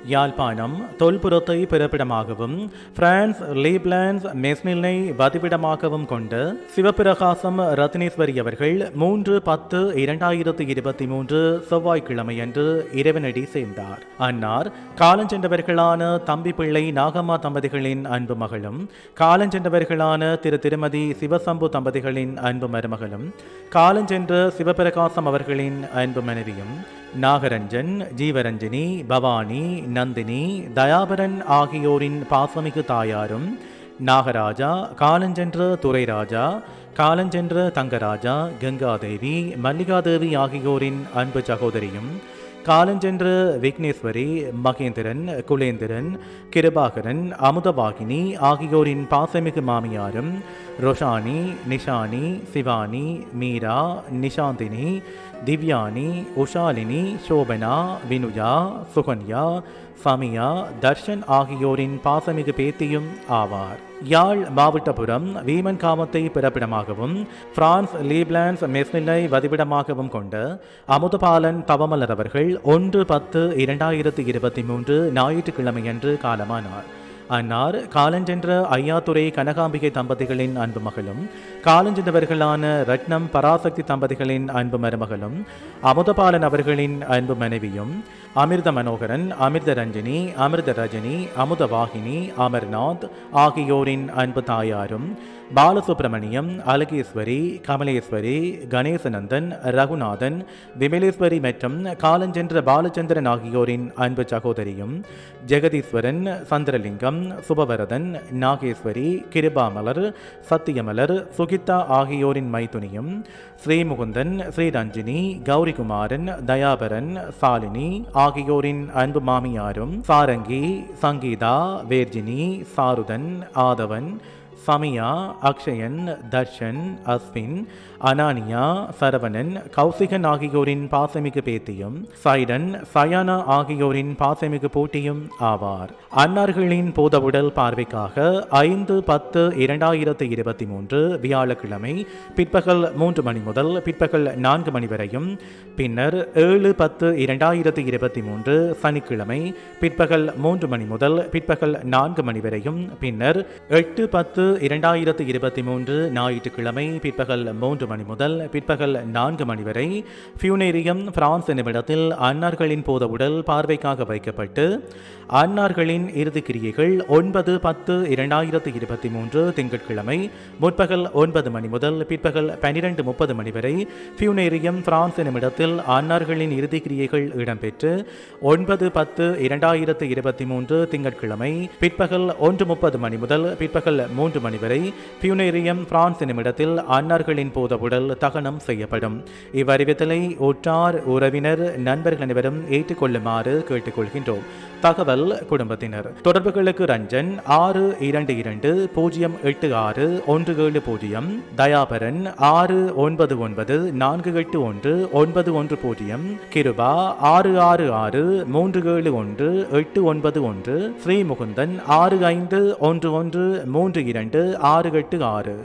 Yazhpanam தொல்புறத்தை பிறப்பிடமாகவும் France லீப்லான்ஸ் மெஸ்னிலை வதிவிடமாகவும் கொண்டு சிவபிரகாசம் ரத்னேஸ்வரி அவர்கள் மூன்று பத்து இரண்டாயிரத்து இருபத்தி மூன்று செவ்வாய்க்கிழமையன்று இறைவனடி சேர்ந்தார் அன்னார் காலஞ்சென்றவர்களான தம்பி பிள்ளை நாகம்மா தம்பதிகளின் அன்பு மகளும் காலஞ்சென்றவர்களான திரு திருமதி சிவசம்பு தம்பதிகளின் அன்பு மருமகளும் காலஞ்சென்ற சிவபிரகாசம் அவர்களின் அன்பு மனைவியும் நாகரஞ்சன் ஜீவரஞ்சனி பவானி நந்தினி தயாபரன் ஆகியோரின் பாசமிகு தாயாரும் நாகராஜா காலஞ்சென்ற துரைராஜா காலஞ்சென்ற தங்கராஜா கங்காதேவி மல்லிகாதேவி ஆகியோரின் அன்பு சகோதரியும் காலஞ்சென்ற விக்னேஸ்வரி மகேந்திரன் குலேந்திரன் கிருபாகரன் அமுதவாகினி ஆகியோரின் பாசமிகு மாமியாரும் ரோஷானி நிஷானி சிவானி மீரா நிஷாந்தினி திவ்யானி உஷாலினி சோபனா வினுஜா சுகன்யா சமியா தர்ஷன் ஆகியோரின் பாசமிகு பேத்தியும் ஆவார் யாழ் மாவட்டபுரம் வீமன் காமத்தை பிறப்பிடமாகவும் பிரான்ஸ் லீப்லான்ஸ் மெஸ்னிலை வதிவிடமாகவும் கொண்ட அமுதபாலன் தவமலர் அவர்கள் ஒன்று பத்து இரண்டாயிரத்து இருபத்தி மூன்று ஞாயிற்றுக்கிழமையன்று காலமானார் அன்னார் காலஞ்சென்ற ஐயாத்துறை கனகாம்பிகை தம்பதிகளின் அன்பு மகளும் காலஞ்சென்றவர்களான ரத்னம் பராசக்தி தம்பதிகளின் அன்பு மருமகளும் அமுதபாலன் அவர்களின் அன்பு மனைவியும் அமிர்த மனோகரன் அமிர்த ரஞ்சினி அமிர்த ரஜினி அமுதவாகினி அமர்நாத் ஆகியோரின் அன்பு தாயாரும் பாலசுப்ரமணியம் அழகேஸ்வரி கமலேஸ்வரி கணேசநந்தன் ரகுநாதன் விமலேஸ்வரி மற்றும் காலஞ்சென்ற பாலச்சந்திரன் ஆகியோரின் அன்பு சகோதரியும் ஜெகதீஸ்வரன் சந்திரலிங்கம் சுபவரதன் நாகேஸ்வரி கிருபாமலர் சத்தியமலர் சுகிதா ஆகியோரின் மைத்துனியும் ஸ்ரீமுகுந்தன் ஸ்ரீரஞ்சினி கௌரிகுமாரன் தயாபரன் சாலினி ஆகியோரின் அன்பு மாமியாரும் சாரங்கி சங்கீதா வேர்ஜினி சாருதன் ஆதவன் சமியா அக்ஷயன் தர்ஷன் அஸ்வின் அனானியா சரவணன் கௌசிகன் ஆகியோரின் பாசமிகு பேத்தியும் சைடன் சயானா ஆகியோரின் பாசமிகு போட்டியும் ஆவார் அன்னார்களின் போதவுடல் பார்வைக்காக ஐந்து பத்து இரண்டாயிரத்து இருபத்தி மூன்று வியாழக்கிழமை பிற்பகல் மூன்று மணி முதல் பிற்பகல் நான்கு மணி வரையும் பின்னர் ஏழு பத்து இரண்டாயிரத்து இருபத்தி மூன்று சனிக்கிழமை பிற்பகல் மூன்று மணி முதல் பிற்பகல் நான்கு மணி வரையும் பின்னர் எட்டு பத்து இரண்டாயிரத்து இருபத்தி மூன்று ஞாயிற்றுக்கிழமை பிற்பகல் மூன்று மணி முதல் பிற்பகல் நான்கு மணி வரை ஃபியூனேரியம் பிரான்ஸ் என்னுமிடத்தில் அன்னார்களின் போத உடல் பார்வைக்காக வைக்கப்பட்டு அன்னார்களின் இறுதிக் கிரியைகள் ஒன்பது பத்து இரண்டாயிரத்து இருபத்தி மூன்று திங்கட்கிழமை முற்பகல் ஒன்பது மணி முதல் பிற்பகல் பனிரெண்டு முப்பது மணி வரை ஃபியூனேரியம் பிரான்ஸ் என்னுமிடத்தில் அன்னார்களின் இறுதிக் கிரியைகள் இடம்பெற்று ஒன்பது பத்து இரண்டாயிரத்து இருபத்தி மூன்று திங்கட்கிழமை பிற்பகல் ஒன்று முப்பது மணி முதல் பிற்பகல் மூன்று மணி வரை பியூனேரியம் பிரான்ஸ் என்னுமிடத்தில் அன்னார்களின் போத உடல் தகனம் செய்யப்படும் இவ்வறிவித்தலை உற்றார் உறவினர் நண்பர்கள் அனைவரும் ஏற்றுக்கொள்ளுமாறு கேட்டுக்கொள்கின்றோம் தகவல் குடும்பத்தினர் தொடர்புகளுக்கு ரஞ்சன் ஆறு இரண்டு இரண்டு பூஜ்ஜியம் எட்டு ஆறு ஒன்று ஏழு பூஜ்ஜியம் தயாபரன் ஆறு ஒன்பது ஒன்பது நான்கு எட்டு ஒன்று ஒன்பது ஒன்று பூஜ்ஜியம் கிருபா ஆறு ஆறு ஆறு மூன்று ஏழு ஒன்று எட்டு ஒன்பது ஒன்று ஸ்ரீமுகுந்தன் ஆறு ஐந்து ஒன்று ஒன்று மூன்று இரண்டு ஆறு எட்டு ஆறு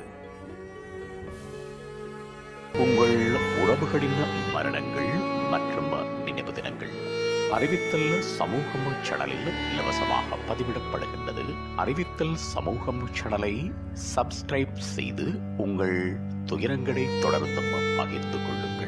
உங்கள் உறவுகளின் மரணங்கள் மற்றும் நினைவு தினங்கள் அறிவித்தல் சமூகம் சேனலில் இலவசமாக பதிவிடப்படுகின்றது அறிவித்தல் சமூகம் சேனலை சப்ஸ்கிரைப் செய்து உங்கள் துயரங்களை தொடர்ந்தும் பகிர்ந்து கொள்ளுங்கள்